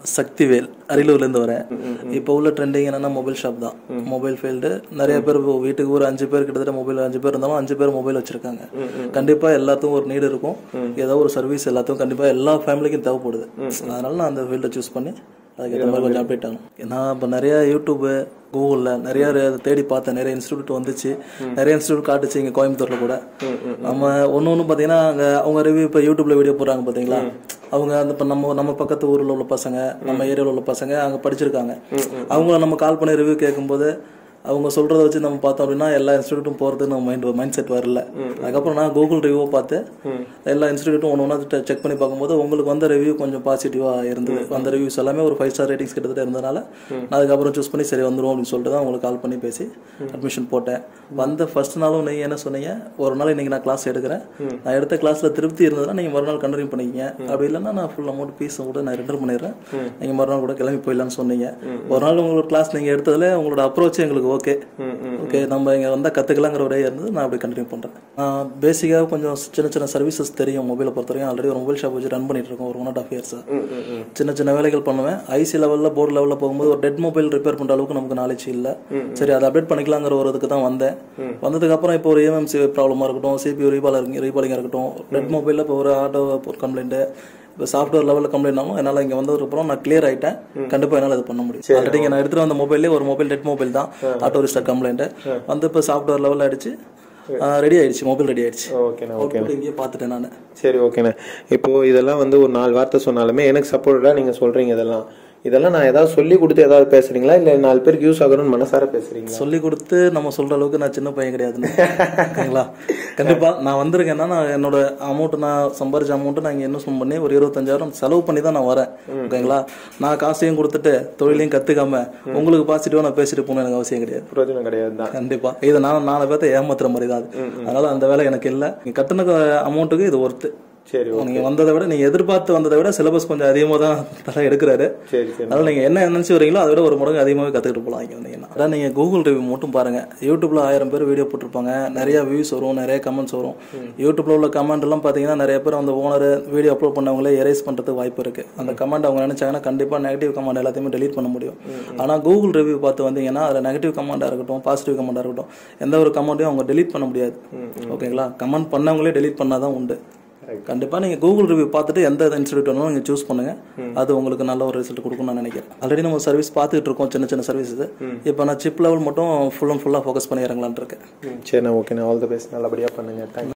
சக்திவேல் அரியலூர்லேருந்து வரேன் இப்போ உள்ள ட்ரெண்டிங் என்னன்னா மொபைல் ஷாப் தான் மொபைல் ஃபீல்டு நிறைய பேர் இப்போ வீட்டுக்கு ஒரு அஞ்சு பேர் கிட்டத்தட்ட மொபைல் அஞ்சு பேர் இருந்தாலும் அஞ்சு பேர் மொபைல் வச்சிருக்காங்க கண்டிப்பா எல்லாத்துக்கும் ஒரு நீடு இருக்கும் ஏதோ ஒரு சர்வீஸ் எல்லாத்துக்கும் கண்டிப்பா எல்லா ஃபேமிலிக்கும் தேவைப்படுது அதனால நான் அந்த ஃபீல்டை சூஸ் பண்ணி அதுக்கேற்ற மாதிரி கொஞ்சம் அப்டேட் ஆகும் நான் இப்போ நிறைய யூடியூப்பு கூகுளில் நிறைய re- தேடி பார்த்தேன் நிறைய இன்ஸ்டியூட் வந்துச்சு நிறைய இன்ஸ்டியூட் காட்டுச்சு இங்கே கோயம்புத்தூரில் கூட நம்ம ஒன்று ஒன்று பார்த்தீங்கன்னா அங்கே அவங்க ரிவ்யூ இப்போ யூடியூப்ல வீடியோ போடுறாங்க பார்த்தீங்களா அவங்க அந்த இப்போ நம்ம நம்ம பக்கத்து ஊரில் உள்ள பசங்க நம்ம ஏரியாவில் உள்ள பசங்க அங்கே படிச்சிருக்காங்க அவங்கள நம்ம கால் பண்ணி ரிவ்யூ கேட்கும்போது அவங்க சொல்றத வச்சு நம்ம பார்த்தோம் அப்படின்னா எல்லா இன்ஸ்டியூட்டும் போறது நம்ம மைண்ட் மைண்ட் செட் வரல அதுக்கப்புறம் நான் கூகுள் ரிவ்யூ பார்த்து எல்லா இன்ஸ்டியூட்டும் ஒன்று ஒன்றா செக் பண்ணி பார்க்கும்போது உங்களுக்கு வந்த ரிவ்யூ கொஞ்சம் பாசிட்டிவா இருந்தது அந்த ரிவ்யூஸ் எல்லாமே ஒரு ஃபைவ் ஸ்டார் ரேட்டிங்ஸ் கிட்டத்தட்ட இருந்ததுனால நான் அதுக்கப்புறம் சூஸ் பண்ணி சரி வந்துரும் அப்படின்னு சொல்லிட்டு தான் உங்களுக்கு கால் பண்ணி பேசி அட்மிஷன் போட்டேன் வந்த ஃபர்ஸ்ட் நாளும் நீங்க என்ன சொன்னீங்க ஒரு நாள் இன்னைக்கு நான் கிளாஸ் எடுக்கிறேன் நான் எடுத்த கிளாஸ்ல திருப்தி இருந்ததுன்னா நீங்க மறுநாள் கண்டினியூ பண்ணிக்கங்க அப்படி இல்லைன்னா நான் ஃபுல் அமௌண்ட் ஃபீஸ் கூட நான் ரிட்டர்ன் பண்ணிடுறேன் நீங்க மறுநாள் கூட கிளம்பி போயிடலாம்னு சொன்னீங்க ஒரு நாள் உங்களோட கிளாஸ் நீங்க எடுத்ததுல உங்களோட அப்ரோச் எங்களுக்கு ஓகே ஓகே நம்ம இங்க வந்தா கத்துக்கலாங்கிற ஒரே இருந்தது நான் அப்படி கண்டினியூ பண்றேன் பேசிக்காக கொஞ்சம் சின்ன சின்ன சர்வீசஸ் தெரியும் மொபைலை பொறுத்த வரைக்கும் ஆல்ரெடி ஒரு மொபைல் ஷாப் வச்சு ரன் பண்ணிட்டு இருக்கோம் ஒரு ஒன் அண்ட் ஆஃப் இயர்ஸ் சின்ன சின்ன வேலைகள் பண்ணுவேன் ஐசி லெவல்ல போர்டு லெவல்ல போகும்போது ஒரு டெட் மொபைல் ரிப்பேர் பண்ற அளவுக்கு நமக்கு நாலேஜ் இல்ல சரி அதை அப்டேட் பண்ணிக்கலாங்கிற ஒரு இதுக்கு தான் வந்தேன் வந்ததுக்கு அப்புறம் இப்போ ஒரு ஏஎம்சி ப்ராப்ளமா இருக்கட்டும் சிபியூ ரீபாலிங் ரீபாலிங்கா இருக்கட்டும் டெட் மொபைல்ல இப்போ ஒரு ஆட்டோ கம்ப்ளைண்ட் இப்போ சாஃப்ட்வேர் லெவலில் கம்ப்ளைண்ட் ஆகும் என்னால் இங்கே வந்ததுக்கு அப்புறம் நான் கிளியர் ஆயிட்டேன் கண்டிப்பாக என்னால் இது பண்ண முடியும் ஆல்ரெடி இங்கே நான் எடுத்துகிட்டு வந்த மொபைல்லே ஒரு மொபைல் டெட் மொபைல் தான் ஆட்டோ ரிஸ்டர் கம்ப்ளைண்ட் வந்து இப்போ சாஃப்ட்வேர் லெவலில் அடிச்சு ரெடி ஆயிடுச்சு மொபைல் ரெடி ஆயிடுச்சு ஓகேண்ணா அவுட்புட் இங்கேயே பார்த்துட்டேன் நான் சரி ஓகேண்ணே இப்போ இதெல்லாம் வந்து ஒரு நாலு வார்த்தை சொன்னாலுமே எனக்கு சப்போர்ட்டா நீங்க சொல்றீங்க இதெல்லாம் இதெல்லாம் நான் ஏதாவது சொல்லி கொடுத்து ஏதாவது பேசுறீங்களா இல்ல நாலு பேருக்கு யூஸ் ஆகணும்னு மனசார பேசுறீங்களா சொல்லி கொடுத்து நம்ம சொல்ற அளவுக்கு நான் சின்ன பையன் கிடையாதுன்னு ஓகேங்களா கண்டிப்பா நான் வந்திருக்கேன்னா நான் என்னோட அமௌண்ட் நான் சம்பாரிச்ச அமௌண்ட் நான் இங்க இன்வெஸ்ட்மெண்ட் பண்ணி ஒரு இருபத்தஞ்சாயிரம் செலவு பண்ணி தான் நான் வரேன் ஓகேங்களா நான் காசையும் கொடுத்துட்டு தொழிலையும் கத்துக்காம உங்களுக்கு பாசிட்டிவா நான் பேசிட்டு போகணும் எனக்கு அவசியம் கிடையாது பிரயோஜனம் கிடையாது தான் கண்டிப்பா இது நான் நாலு பேர்த்த ஏமாத்துற மாதிரி தான் அது அதனால அந்த வேலை எனக்கு இல்ல நீங்க கட்டின அமௌண்ட்டுக்கு இது ஒர்த்து சரி நீங்க வந்ததை விட நீங்க எதிர்பார்த்து வந்ததை விட சிலபஸ் கொஞ்சம் அதிகமா தான் தலை எடுக்கிறாரு சரி சரி அதனால நீங்க என்ன நினைச்சு வரீங்களோ அதை விட ஒரு மடங்கு அதிகமாகவே கத்துக்கிட்டு போலாம் இங்க வந்தீங்கன்னா அதான் நீங்க கூகுள் ரிவ்யூ மட்டும் பாருங்க யூடியூப்ல ஆயிரம் பேர் வீடியோ போட்டிருப்பாங்க நிறைய வியூஸ் வரும் நிறைய கமெண்ட்ஸ் வரும் யூடியூப்ல உள்ள கமெண்ட் எல்லாம் பாத்தீங்கன்னா நிறைய பேர் அந்த ஓனர் வீடியோ அப்லோட் பண்ணவங்களே எரேஸ் பண்றதுக்கு வாய்ப்பு இருக்கு அந்த கமெண்ட் அவங்க நினைச்சாங்கன்னா கண்டிப்பா நெகட்டிவ் கமெண்ட் எல்லாத்தையுமே delete பண்ண முடியும் ஆனா கூகுள் ரிவ்யூ பார்த்து வந்தீங்கன்னா அதுல நெகட்டிவ் கமெண்டா இருக்கட்டும் பாசிட்டிவ் கமெண்டா இருக்கட்டும் எந்த ஒரு கமெண்ட்டையும் அவங்க delete பண்ண முடியாது ஓகேங்களா கமெண்ட் பண்ணவங்களே delete பண்ணாதான் உண்டு கண்டிப்பா நீங்க கூகுள் ரிவ்யூ பார்த்துட்டு எந்த இன்ஸ்டியூட் வேணாலும் நீங்க சூஸ் பண்ணுங்க அது உங்களுக்கு நல்ல ஒரு ரிசல்ட் கொடுக்கும்னு நான் நினைக்கிறேன் ஆல்ரெடி நம்ம சர்வீஸ் பார்த்துட்டு இருக்கோம் சின்ன சின்ன சர்வீசஸ் இப்போ நான் சிப் லெவல் மட்டும் ஃபுல் அண்ட் ஃபுல்லாக ஃபோக்கஸ் பண்ணி இறங்கலாம்னு இருக்கேன் சரிண்ணா ஓகேண்ணா ஆல் த பெஸ்ட் நல்லபடியா பண்ணுங்க தேங்க்ஸ்